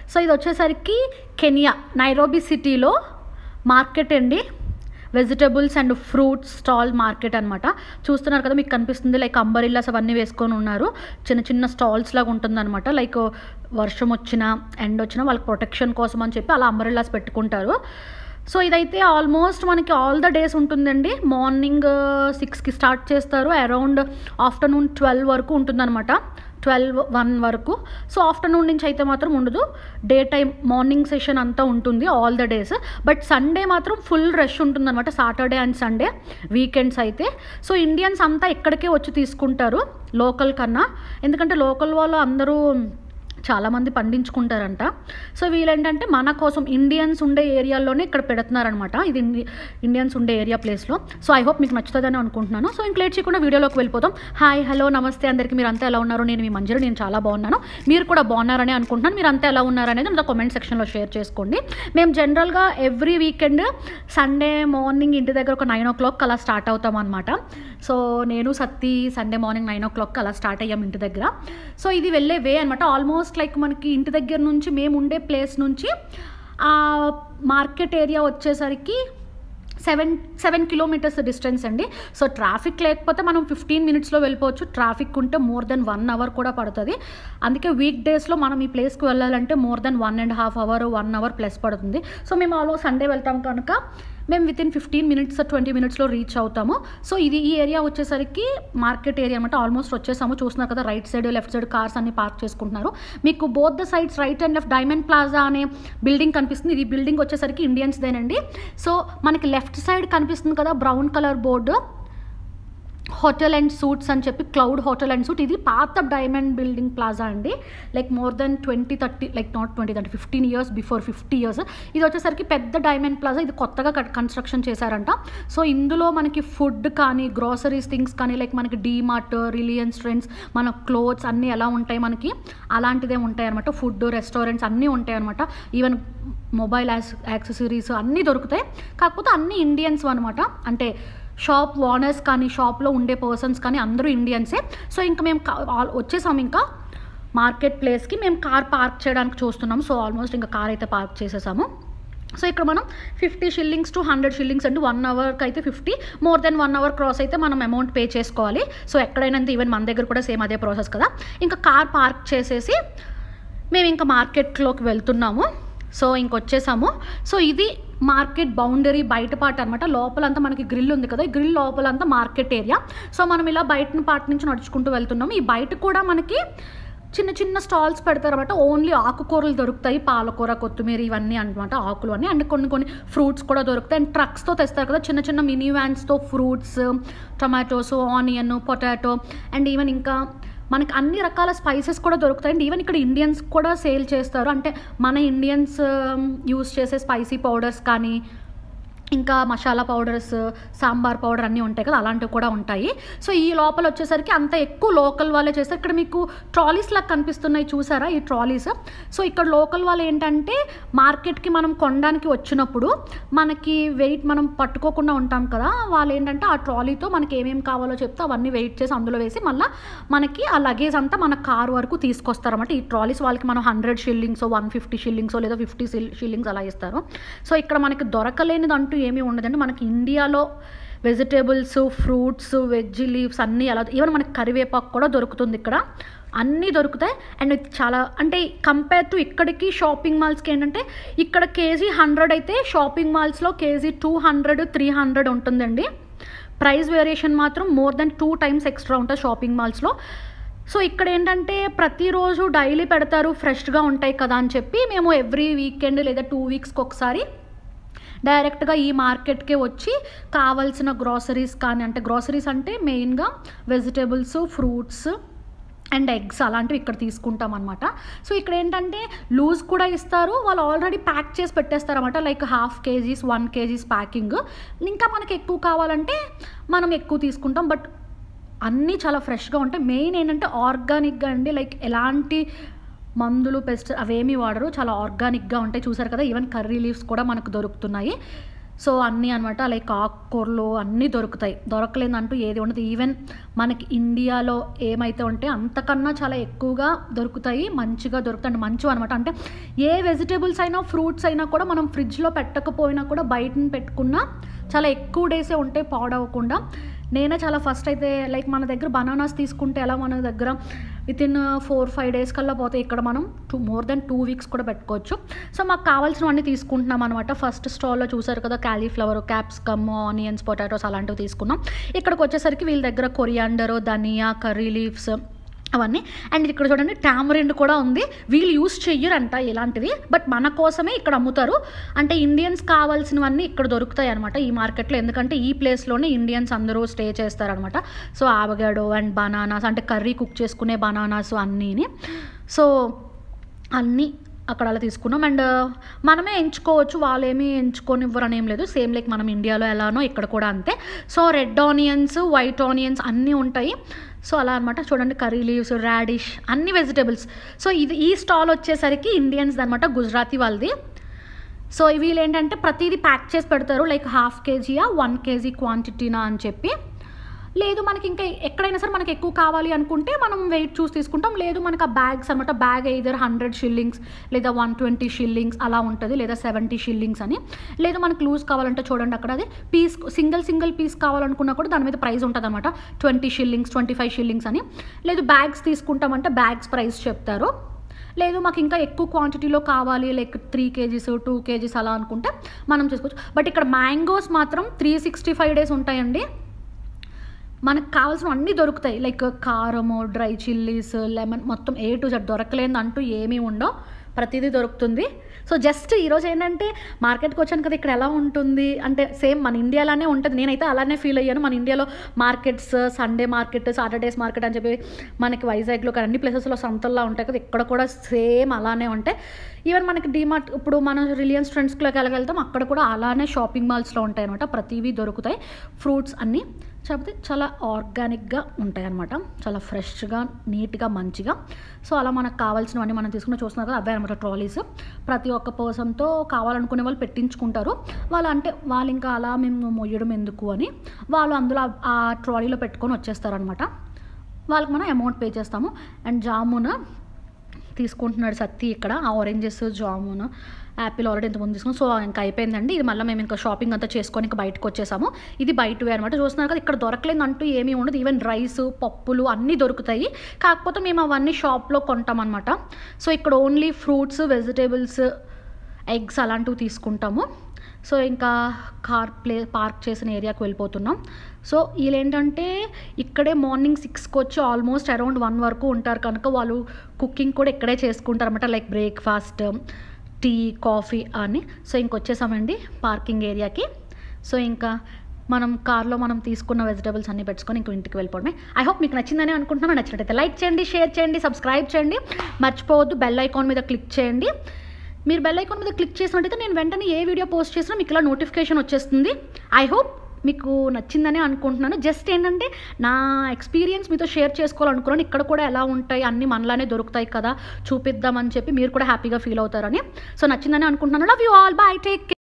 so ఇది వచ్చేసరికి Kenya Nairobi సిటీలో మార్కెట్ అండి vegetables and fruits stall market అనమాట చూస్తున్నారు కదా మీకు కనిపిస్తుంది లైక్ అంబరిల్లాస్ అవన్నీ వేసుకొని ఉన్నారు చిన్న చిన్న స్టాల్స్ లాగా ఉంటుందన్నమాట లైక్ వర్షం వచ్చినా ఎండ్ వచ్చినా వాళ్ళకి ప్రొటెక్షన్ కోసం అని చెప్పి అలా అంబరిల్లాస్ పెట్టుకుంటారు సో ఇదైతే ఆల్మోస్ట్ మనకి ఆల్ ద డేస్ ఉంటుందండి మార్నింగ్ సిక్స్కి స్టార్ట్ చేస్తారు అరౌండ్ ఆఫ్టర్నూన్ ట్వెల్వ్ వరకు ఉంటుందన్నమాట ట్వెల్వ్ వన్ వరకు సో ఆఫ్టర్నూన్ నుంచి అయితే మాత్రం ఉండదు డే టైం మార్నింగ్ సెషన్ అంతా ఉంటుంది all the days but Sunday మాత్రం ఫుల్ రష్ ఉంటుందన్నమాట సాటర్డే అండ్ సండే వీకెండ్స్ అయితే సో ఇండియన్స్ అంతా ఇక్కడికే వచ్చి తీసుకుంటారు లోకల్ కన్నా ఎందుకంటే లోకల్ వాళ్ళు అందరూ చాలామంది పండించుకుంటారంట సో వీళ్ళేంటంటే మన కోసం ఇండియన్స్ ఉండే ఏరియాలోనే ఇక్కడ పెడుతున్నారనమాట ఇది ఇండి- ఇండియన్స్ ఉండే ఏరియా ప్లేస్లో సో ఐ హోప్ మీకు నచ్చుతుందని అనుకుంటున్నాను సో ఇంక లేట్ చేయకుండా వీడియోలోకి వెళ్ళిపోతాం హాయ్ హలో నమస్తే అందరికీ మీరు అంతా ఎలా ఉన్నారు నేను మీ మంజరి నేను చాలా బాగున్నాను మీరు కూడా బాగున్నారని అనుకుంటున్నాను మీరు అంతా ఎలా ఉన్నారనేది నా కామెంట్ సెక్షన్లో షేర్ చేసుకోండి మేము జనరల్గా ఎవ్రీ వీకెండ్ సండే మార్నింగ్ ఇంటి దగ్గర ఒక నైన్ ఓ క్లాక్ అలా స్టార్ట్ అవుతాం అనమాట సో నేను సత్తి Sunday morning nine o'clock అలా స్టార్ట్ అయ్యాం ఇంటి దగ్గర సో ఇది వెళ్ళే వే అనమాట ఆల్మోస్ట్ లైక్ మనకి ఇంటి దగ్గర నుంచి మేము ఉండే ప్లేస్ నుంచి ఆ మార్కెట్ ఏరియా వచ్చేసరికి సెవెన్ సెవెన్ కిలోమీటర్స్ డిస్టెన్స్ అండి సో ట్రాఫిక్ లేకపోతే మనం ఫిఫ్టీన్ మినిట్స్లో వెళ్ళిపోవచ్చు ట్రాఫిక్ ఉంటే మోర్ దెన్ వన్ అవర్ కూడా పడుతుంది అందుకే వీక్ డేస్లో మనం ఈ ప్లేస్కి వెళ్ళాలంటే more than one and half hour one hour plus పడుతుంది సో మేము ఆల్మోస్ట్ సండే వెళ్తాం కనుక మేము within fifteen minutes twenty మినిట్స్లో రీచ్ అవుతాము సో ఇది ఈ ఏరియా వచ్చేసరికి మార్కెట్ ఏరియా అనమాట ఆల్మోస్ట్ వచ్చేసాము చూస్తున్నారు కదా right side left side cars అన్ని పార్క్ చేసుకుంటున్నారు మీకు both the sides right and left diamond plaza అనే బిల్డింగ్ కనిపిస్తుంది ఇది బిల్డింగ్ వచ్చేసరికి ఇండియన్స్దేనండి సో మనకి లెఫ్ట్ సైడ్ కనిపిస్తుంది కదా brown colour board hotel and suites అని చెప్పి క్లౌడ్ హోటల్ అండ్ సూట్ ఇది పాత డైమండ్ బిల్డింగ్ ప్లాజా అండి like more than twenty thirty like not twenty thirty fifteen years before fifty years ఇది వచ్చేసరికి పెద్ద డైమండ్ ప్లాజా ఇది కొత్తగా కన్స్ట్రక్షన్ చేశారంట సో ఇందులో మనకి ఫుడ్ కానీ గ్రోసరీస్ థింగ్స్ కానీ లైక్ మనకి డీమార్ట్ రిలియన్స్ ట్రెండ్స్ మన క్లోత్స్ అన్నీ ఎలా ఉంటాయి మనకి అలాంటిదే ఉంటాయి అనమాట ఫుడ్ రెస్టారెంట్స్ అన్నీ ఉంటాయి అనమాట ఈవెన్ మొబైల్ యాక్సెసరీస్ అన్నీ దొరుకుతాయి కాకపోతే అన్నీ ఇండియన్స్ అనమాట అంటే షాప్ ఓనర్స్ కానీ షాప్లో ఉండే పర్సన్స్ కానీ అందరూ ఇండియన్సే సో ఇంకా మేము కా- ఆల్- వచ్చేసాం ఇంకా మార్కెట్ ప్లేస్కి మేము కార్ పార్క్ చేయడానికి చూస్తున్నాం సో ఆల్మోస్ట్ ఇంకా కార్ అయితే పార్క్ చేసేసాము సో ఇక్కడ మనం fifty shillings to hundred shillings అండి వన్ అవర్కి అయితే fifty more than one hour cross అయితే మనం అమౌంట్ పే చేసుకోవాలి సో ఎక్కడైనా ఈవెన్ మన దగ్గర కూడా సేమ్ అదే ప్రాసెస్ కదా ఇంకా కార్ పార్క్ చేసేసి మేము ఇంకా మార్కెట్లోకి వెళ్తున్నాము సో ఇంకొచ్చేసాము సో ఇది మార్కెట్ బౌండరీ బయట పార్ట్ అనమాట లోపలంతా మనకి గ్రిల్ ఉంది కదా ఈ గ్రిల్ లోపలంతా మార్కెట్ ఏరియా సో మనం ఇలా బయట పార్ట్ నుంచి నడుచుకుంటూ వెళ్తున్నాము ఈ బయట కూడా మనకి చిన్న చిన్న స్టాల్స్ పెడతారు అనమాట ఓన్లీ ఆకుకూరలు దొరుకుతాయి పాలకూర కొత్తిమీర ఇవన్నీ అనమాట ఆకులు అన్నీ అండ్ కొన్ని కొన్ని ఫ్రూట్స్ కూడా దొరుకుతాయి అండ్ ట్రక్స్తో తెస్తారు కదా చిన్న చిన్న మినీ వ్యాన్స్తో fruits tomatoes onion potato and even ఇంకా మనకి అన్ని రకాల స్పైసెస్ కూడా దొరుకుతాయి అండ్ ఈవెన్ ఇక్కడ ఇండియన్స్ కూడా సేల్ చేస్తారు అంటే మన ఇండియన్స్ యూస్ చేసే స్పైసీ పౌడర్స్ కానీ ఇంకా మసాలా పౌడర్స్ సాంబార్ పౌడర్ అన్నీ ఉంటాయి కదా అలాంటివి కూడా ఉంటాయి సో ఈ లోపల వచ్చేసరికి అంత ఎక్కువ లోకల్ వాళ్ళే చేస్తారు ఇక్కడ మీకు ట్రాలీస్ లాగా కనిపిస్తున్నాయి చూసారా ఈ ట్రాలీస్ సో ఇక్కడ లోకల్ వాళ్ళు ఏంటంటే మార్కెట్కి మనం కొనడానికి వచ్చినప్పుడు మనకి వెయిట్ మనం పట్టుకోకుండా ఉంటాం కదా వాళ్ళు ఏంటంటే ఆ ట్రాలీతో మనకి ఏమేమి కావాలో చెప్తే అవన్నీ వెయిట్ చేసి అందులో వేసి మళ్ళీ మనకి ఆ లగేజ్ అంతా మన కార్ వరకు తీసుకొస్తారన్నమాట ఈ ట్రాలీస్ వాళ్ళకి మనం hundred shillings one fifty shillings లేదా ఫిఫ్టీ షిల్లింగ్స్ అలా ఇస్తారు సో ఇక్కడ మనకి దొరకలేనిది అంటూ ఏమీ ఉండదండి మనకి ఇండియాలో వెజిటేబుల్స్ ఫ్రూట్స్ వెజ్ లీవ్స్ అన్నీ అలా ఈవెన్ మనకి కరివేపాకు కూడా దొరుకుతుంది ఇక్కడ అన్నీ దొరుకుతాయి అండ్ ఇది చాలా అంటే కంపేర్ టు ఇక్కడికి షాపింగ్ మాల్స్కి ఏంటంటే ఇక్కడ కేజీ హండ్రెడ్ అయితే షాపింగ్ మాల్స్లో KG two hundred three hundred ఉంటుందండి ప్రైస్ వేరియేషన్ మాత్రం more than two times extra ఉంటుంది షాపింగ్ మాల్స్లో సో ఇక్కడ ఏంటంటే ప్రతిరోజు డైలీ పెడతారు ఫ్రెష్గా ఉంటాయి కదా అని చెప్పి మేము ఎవ్రీ వీకెండ్ లేదా టూ వీక్స్కి ఒకసారి డైరెక్ట్గా ఈ మార్కెట్కే వచ్చి కావాల్సిన గ్రాసరీస్ కానీ అంటే గ్రాసరీస్ అంటే మెయిన్గా వెజిటేబుల్స్ ఫ్రూట్స్ అండ్ ఎగ్స్ అలాంటివి ఇక్కడ తీసుకుంటాం అనమాట సో ఇక్కడ ఏంటంటే లూజ్ కూడా ఇస్తారు వాళ్ళు ఆల్రెడీ ప్యాక్ చేసి పెట్టేస్తారు అనమాట like half KGs one KGs packing ఇంకా మనకి ఎక్కువ కావాలంటే మనం ఎక్కువ తీసుకుంటాం బట్ అన్నీ చాలా ఫ్రెష్గా ఉంటాయి మెయిన్ ఏంటంటే ఆర్గానిక్గా అండి లైక్ ఎలాంటి మందులు పెస్ట్ అవేమీ వాడరు చాలా ఆర్గానిక్గా ఉంటాయి చూసారు కదా ఈవెన్ కర్రీ లీవ్స్ కూడా మనకు దొరుకుతున్నాయి సో అన్నీ అనమాట లైక్ ఆకుకూరలు అన్నీ దొరుకుతాయి దొరకలేదంటూ ఏది ఉండదు ఈవెన్ మనకి ఇండియాలో ఏమైతే ఉంటే అంతకన్నా చాలా ఎక్కువగా దొరుకుతాయి మంచిగా దొరుకుతాయి అంటే మంచివి అనమాట అంటే ఏ వెజిటేబుల్స్ అయినా ఫ్రూట్స్ అయినా కూడా మనం ఫ్రిడ్జ్లో పెట్టకపోయినా కూడా బయట పెట్టుకున్నా చాలా ఎక్కువ డేసే ఉంటాయి పాడవకుండా నేనే చాలా ఫస్ట్ అయితే లైక్ మన దగ్గర బనానాస్ తీసుకుంటే ఎలా మన దగ్గర within four five days కల్లా పోతే ఇక్కడ మనం two more than two weeks కూడా పెట్టుకోవచ్చు సో మాకు కావాల్సినవన్నీ తీసుకుంటున్నాం అనమాట ఫస్ట్ స్టాల్లో చూసారు కదా క్యాలీఫ్లవర్ క్యాప్సికమ్ ఆనియన్స్ పొటాటోస్ అలాంటివి తీసుకున్నాం ఇక్కడికి వచ్చేసరికి వీళ్ళ దగ్గర కొరియాండర్ ధనియా కర్రీ లీవ్స్ అవన్నీ అండ్ ఇక్కడ చూడండి టామరిండ్ కూడా ఉంది వీళ్ళు యూస్ చెయ్యరంట ఇలాంటివి బట్ మన కోసమే ఇక్కడ అమ్ముతారు అంటే ఇండియన్స్ కావాల్సినవన్నీ ఇక్కడ దొరుకుతాయి అనమాట ఈ మార్కెట్లో ఎందుకంటే ఈ ప్లేస్లోనే ఇండియన్స్ అందరూ స్టే చేస్తారనమాట సో ఆవగాడో అండ్ బనానాస్ అంటే కర్రీ కుక్ చేసుకునే బనానాస్ అన్నీని సో అన్నీ అక్కడ అలా తీసుకున్నాం అండ్ మనమే ఎంచుకోవచ్చు వాళ్ళేమీ ఎంచుకొని ఇవ్వరని ఏం లేదు సేమ్ లైక్ మనం ఇండియాలో ఎలానో ఇక్కడ కూడా అంతే so red onions white onions అన్నీ ఉంటాయి సో అలా అనమాట చూడండి కర్రీ లీవ్స్ రాడిష్ అన్ని వెజిటేబుల్స్ సో ఇది ఈ స్టాల్ వచ్చేసరికి ఇండియన్స్ అనమాట గుజరాతీ వాళ్ళది సో వీళ్ళు ఏంటంటే ప్రతిదీ ప్యాక్ చేసి పెడతారు లైక్ హాఫ్ కేజీయా వన్ కేజీ క్వాంటిటీనా అని చెప్పి లేదు మనకి ఇంకా ఎక్కడైనా సరే మనకి ఎక్కువ కావాలి అనుకుంటే మనం వెయిట్ చూసి తీసుకుంటాం లేదు మనకు ఆ బ్యాగ్స్ అనమాట బ్యాగ్ ఇదర్ హండ్రెడ్ షిల్లింగ్స్ లేదా వన్ ట్వంటీ షిల్లింగ్స్ అలా ఉంటుంది లేదా సెవెంటీ షిల్లింగ్స్ అని లేదు మనకు లూజ్ కావాలంటే చూడండి అక్కడ అది పీస్ సింగిల్ సింగిల్ పీస్ కావాలనుకున్నా కూడా దాని మీద ప్రైస్ ఉంటుంది అనమాట twenty shillings twenty five shillings అని లేదు బ్యాగ్స్ తీసుకుంటామంటే బ్యాగ్స్ ప్రైస్ చెప్తారు లేదు మాకు ఇంకా ఎక్కువ క్వాంటిటీలో కావాలి like three KGs two KGs అలా అనుకుంటే మనం చేసుకోవచ్చు బట్ ఇక్కడ మ్యాంగోస్ మాత్రం త్రీ సిక్స్టీ ఫైవ్ డేస్ ఉంటాయండి మనకు కావాల్సిన అన్నీ దొరుకుతాయి లైక్ కారము డ్రై చిల్లీస్ లెమన్ మొత్తం ఏ టు జెడ్ దొరకలేదు అంటూ ఏమీ ఉండవు ప్రతిదీ దొరుకుతుంది సో జస్ట్ ఈరోజు ఏంటంటే మార్కెట్కి వచ్చాను కదా ఇక్కడ ఎలా ఉంటుంది అంటే సేమ్ మన ఇండియాలోనే ఉంటుంది నేనైతే అలానే ఫీల్ అయ్యాను మన ఇండియాలో markets Sunday market Saturdays market అని చెప్పి మనకి వైజాగ్లో కానీ అన్ని ప్లేసెస్లో సంతల్లో ఉంటాయి కదా ఇక్కడ కూడా సేమ్ అలానే ఉంటాయి ఈవెన్ మనకి డిమార్ట్ ఇప్పుడు మనం రిలయన్స్ ట్రెండ్స్లోకి వెళ్ళగలుగుతాం అక్కడ కూడా అలానే షాపింగ్ మాల్స్లో ఉంటాయి అనమాట ప్రతివీ దొరుకుతాయి ఫ్రూట్స్ అన్నీ కాకపోతే చాలా ఆర్గానిక్గా ఉంటాయి అనమాట చాలా ఫ్రెష్గా నీట్గా మంచిగా సో అలా మనకు కావాల్సినవన్నీ మనం తీసుకుని చూస్తున్నారు కదా అవే అనమాట ట్రాలీస్ ప్రతి ఒక్క పర్సన్తో కావాలనుకునే వాళ్ళు పెట్టించుకుంటారు వాళ్ళు అంటే వాళ్ళు ఇంకా అలా మేము మొయ్యడం ఎందుకు అని వాళ్ళు అందులో ఆ- ఆ ట్రాలీలో పెట్టుకొని వచ్చేస్తారనమాట వాళ్ళకి మనం అమౌంట్ పే చేస్తాము అండ్ జామున్ తీసుకుంటున్నాడు సత్తి ఇక్కడ ఆ ఆరెంజెస్ జామున్ యాపిల్ ఆల్రెడీ ఇంతకుముందు తీసుకున్నాం సో ఇంకా అయిపోయిందండి ఇది మళ్ళీ మేము ఇంకా షాపింగ్ అంతా చేసుకొని ఇంకా బయటకు వచ్చేసాము ఇది బయటవే అనమాట చూస్తున్నారు కదా ఇక్కడ దొరకలేదు అంటూ ఏమీ ఉండదు ఈవెన్ రైస్ పప్పులు అన్నీ దొరుకుతాయి కాకపోతే మేము అవన్నీ షాప్లో కొంటాం అనమాట సో ఇక్కడ ఓన్లీ ఫ్రూట్స్ వెజిటేబుల్స్ ఎగ్స్ అలాంటివి తీసుకుంటాము సో ఇంకా కార్ ప్లే పార్క్ చేసిన ఏరియాకి వెళ్ళిపోతున్నాం సో వీళ్ళు ఏంటంటే ఇక్కడే మార్నింగ్ సిక్స్కి వచ్చి ఆల్మోస్ట్ అరౌండ్ వన్ వరకు ఉంటారు కనుక వాళ్ళు కుకింగ్ కూడా ఇక్కడే చేసుకుంటారు అనమాట లైక్ బ్రేక్ఫాస్ట్ టీ కాఫీ అని సో ఇంకొచ్చేసామండి పార్కింగ్ ఏరియాకి సో ఇంకా మనం కార్లో మనం తీసుకున్న వెజిటేబుల్స్ అన్ని పెట్టుకొని ఇంకో ఇంటికి వెళ్ళిపోవడమే ఐ హోప్ మీకు నచ్చిందని అనుకుంటున్నాను నచ్చినట్టయితే లైక్ చేయండి షేర్ చేయండి సబ్స్క్రైబ్ చేయండి మర్చిపోవద్దు బెల్ ఐకాన్ మీద క్లిక్ చేయండి మీరు బెల్ ఐకాన్ మీద క్లిక్ చేసినట్టయితే నేను వెంటనే ఏ వీడియో పోస్ట్ చేసినా మీకు ఇలా నోటిఫికేషన్ వచ్చేస్తుంది ఐ హోప్ మీకు నచ్చిందని అనుకుంటున్నాను జస్ట్ ఏంటంటే నా ఎక్స్పీరియన్స్ మీతో షేర్ చేసుకోవాలనుకున్నాను ఇక్కడ కూడా ఎలా ఉంటాయి అన్ని మనలానే దొరుకుతాయి కదా చూపిద్దామని చెప్పి మీరు కూడా హ్యాపీగా ఫీల్ అవుతారని సో నచ్చిందని అనుకుంటున్నాను love you all bye take